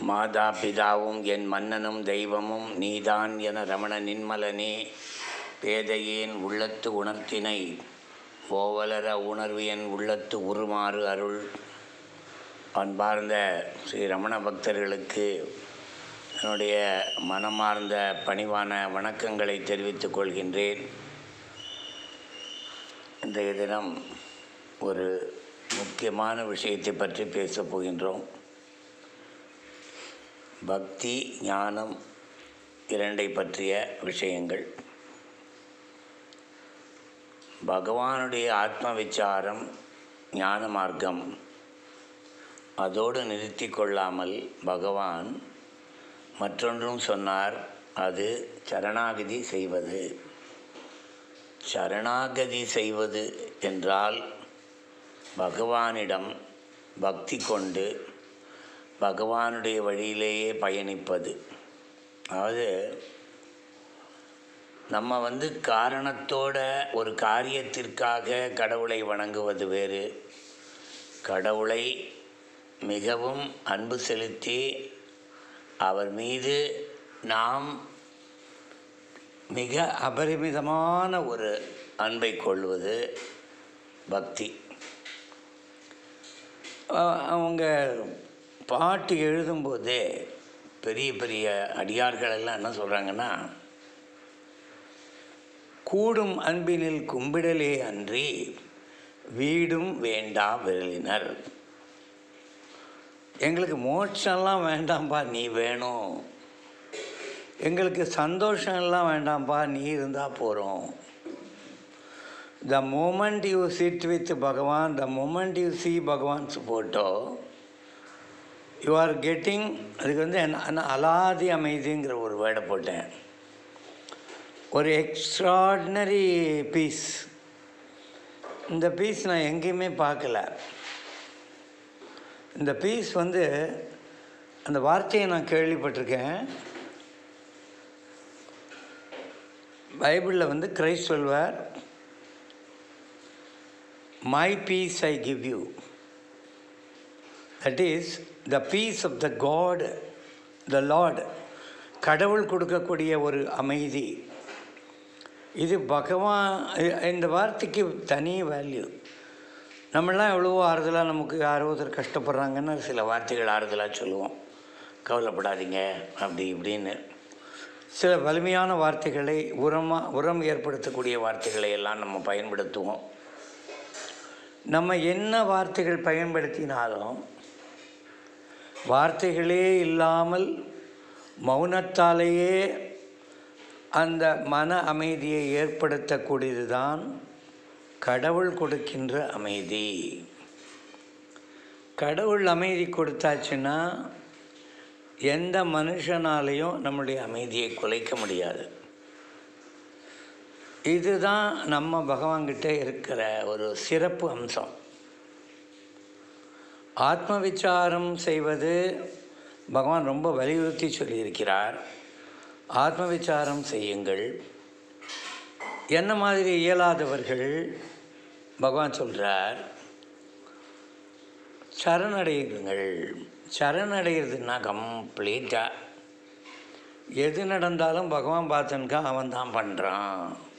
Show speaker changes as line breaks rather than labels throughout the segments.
மாதா பிதாவும் என் மன்னனும் தெய்வமும் நீதான் என ரமண நின்மலனே பேதையேன் உள்ளத்து உணர்த்தினை ஓவலர உணர்வு என் உள்ளத்து உருமாறு அருள் அன்பார்ந்த ஸ்ரீ ரமண பக்தர்களுக்கு என்னுடைய மனமார்ந்த பணிவான வணக்கங்களை தெரிவித்துக் கொள்கின்றேன் இன்றைய தினம் ஒரு முக்கியமான விஷயத்தை பற்றி பேசப் போகின்றோம் பக்தி ஞானம் இரண்டை பற்றிய விஷயங்கள் பகவானுடைய ஆத்ம விசாரம் ஞான மார்க்கம் அதோடு நிறுத்தி கொள்ளாமல் பகவான் மற்றொன்றும் சொன்னார் அது சரணாகதி செய்வது சரணாகதி செய்வது என்றால் பகவானிடம் பக்தி கொண்டு பகவானுடைய வழியிலேயே பயணிப்பது அதாவது நம்ம வந்து காரணத்தோட ஒரு காரியத்திற்காக கடவுளை வணங்குவது வேறு கடவுளை மிகவும் அன்பு செலுத்தி அவர் மீது நாம் மிக அபரிமிதமான ஒரு அன்பை கொள்வது பக்தி அஹ் அவங்க பாட்டு எழுதும்போதே பெரிய பெரிய அடியார்கள் எல்லாம் என்ன சொல்கிறாங்கன்னா கூடும் அன்பினில் கும்பிடலே அன்றி வீடும் வேண்டா விரலினர் எங்களுக்கு மோட்சம்லாம் வேண்டாம்ப்பா நீ வேணும் எங்களுக்கு சந்தோஷம் எல்லாம் வேண்டாம்ப்பா நீ இருந்தால் போகிறோம் the moment you sit with Bhagavan the moment you see Bhagavan's photo you are getting அதுக்கு வந்து என்ன என்ன அலாதி அமைதிங்கிற ஒரு வேர்டை போட்டேன் ஒரு எக்ஸ்ட்ராடினரி பீஸ் இந்த பீஸ் நான் எங்கேயுமே பார்க்கல இந்த பீஸ் வந்து அந்த வார்த்தையை நான் கேள்விப்பட்டிருக்கேன் பைபிளில் வந்து கிரைஸ்ட் சொல்வார் my peace I give you that is the peace of the God the Lord கடவுள் கொடுக்கக்கூடிய ஒரு அமைதி இது பகவான் இ- இந்த வார்த்தைக்கு தனி வேல்யூ நம்மளாம் எவ்வளவோ ஆறுதலாக நமக்கு யாரோ ஒருத்தர் கஷ்டப்படுறாங்கன்னு சில வார்த்தைகள் ஆறுதலாக சொல்லுவோம் கவலைப்படாதீங்க அப்படி இப்படின்னு சில வலிமையான வார்த்தைகளை உரமாக உரம் ஏற்படுத்தக்கூடிய வார்த்தைகளை எல்லாம் நம்ம பயன்படுத்துவோம் நம்ம என்ன வார்த்தைகள் பயன்படுத்தினாலும் வார்த்தைகளே இல்லாமல் மௌனத்தாலேயே அந்த மன அமைதியை ஏற்படுத்தக்கூடியது தான் கடவுள் கொடுக்கின்ற அமைதி கடவுள் அமைதி கொடுத்தாச்சுன்னா எந்த மனுஷனாலையும் நம்முடைய அமைதியை குலைக்க முடியாது இதுதான் நம்ம பகவான்கிட்ட இருக்கிற ஒரு சிறப்பு அம்சம் ஆத்ம விசாரம் செய்வது பகவான் ரொம்ப வலியுறுத்தி சொல்லியிருக்கிறார் ஆத்ம விசாரம் செய்யுங்கள் என்ன மாதிரி இயலாதவர்கள் பகவான் சொல்கிறார் சரணடையுங்கள் சரணடைகிறதுனா கம்ப்ளீட்டாக எது நடந்தாலும் பகவான் பார்த்தனுக்கா அவன் தான் பண்ணுறான்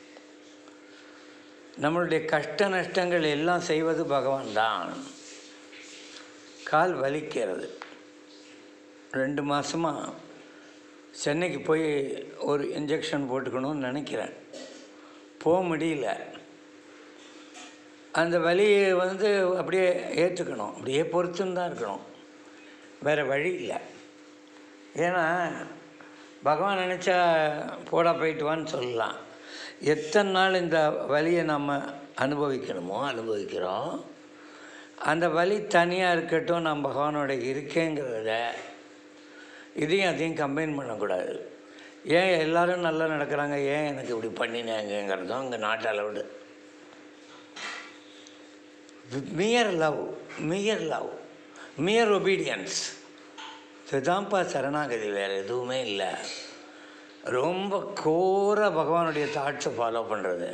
நம்மளுடைய கஷ்ட நஷ்டங்கள் எல்லாம் செய்வது பகவான் தான் கால் வலிக்கிறது ரெண்டு மாதமாக சென்னைக்கு போய் ஒரு இன்ஜெக்ஷன் போட்டுக்கணும்னு நினைக்கிறேன் போக முடியல அந்த வலியை வந்து அப்படியே ஏற்றுக்கணும் அப்படியே பொறுத்துன்னு தான் இருக்கணும் வேறு வழி இல்லை ஏன்னா பகவான் நினச்சா போடா போயிட்டு வான்னு சொல்லலாம் எத்தனை நாள் இந்த வலியை நம்ம அனுபவிக்கணுமோ அனுபவிக்கிறோம் அந்த வலி தனியாக இருக்கட்டும் நான் பகவானோட இருக்கேங்கிறத இதையும் அதையும் கம்பைன் பண்ணக்கூடாது ஏன் எல்லாரும் நல்லா நடக்கிறாங்க ஏன் எனக்கு இப்படி பண்ணினாங்கங்கிறதும் இங்கே not allowed mere love mere love mere obedience இதுதான்ப்பா சரணாகதி வேறு எதுவுமே இல்லை ரொம்ப கோர பகவானுடைய தாட்ஸை ஃபாலோ பண்ணுறது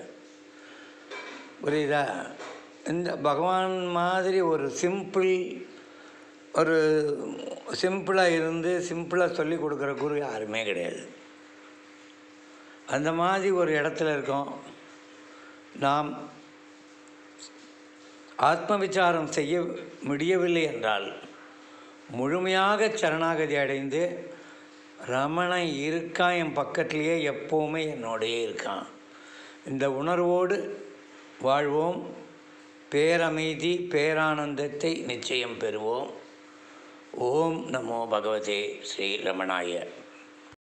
புரியுதா இந்த பகவான் மாதிரி ஒரு சிம்பிள் ஒரு சிம்பிளாக இருந்து சிம்பிளாக சொல்லி கொடுக்குற குரு யாருமே கிடையாது அந்த மாதிரி ஒரு இடத்துல இருக்கோம் நாம் ஆத்ம விசாரம் செய்ய முடியவில்லை என்றால் முழுமையாக சரணாகதி அடைந்து ரமணன் இருக்கான் என் பக்கத்துலேயே எப்போவுமே என்னோடையே இருக்கான் இந்த உணர்வோடு வாழ்வோம் பேரமைதி பேரானந்தத்தை நிச்சயம் பெறுவோம் ஓம் நமோ பகவதே ஸ்ரீ ரமணாய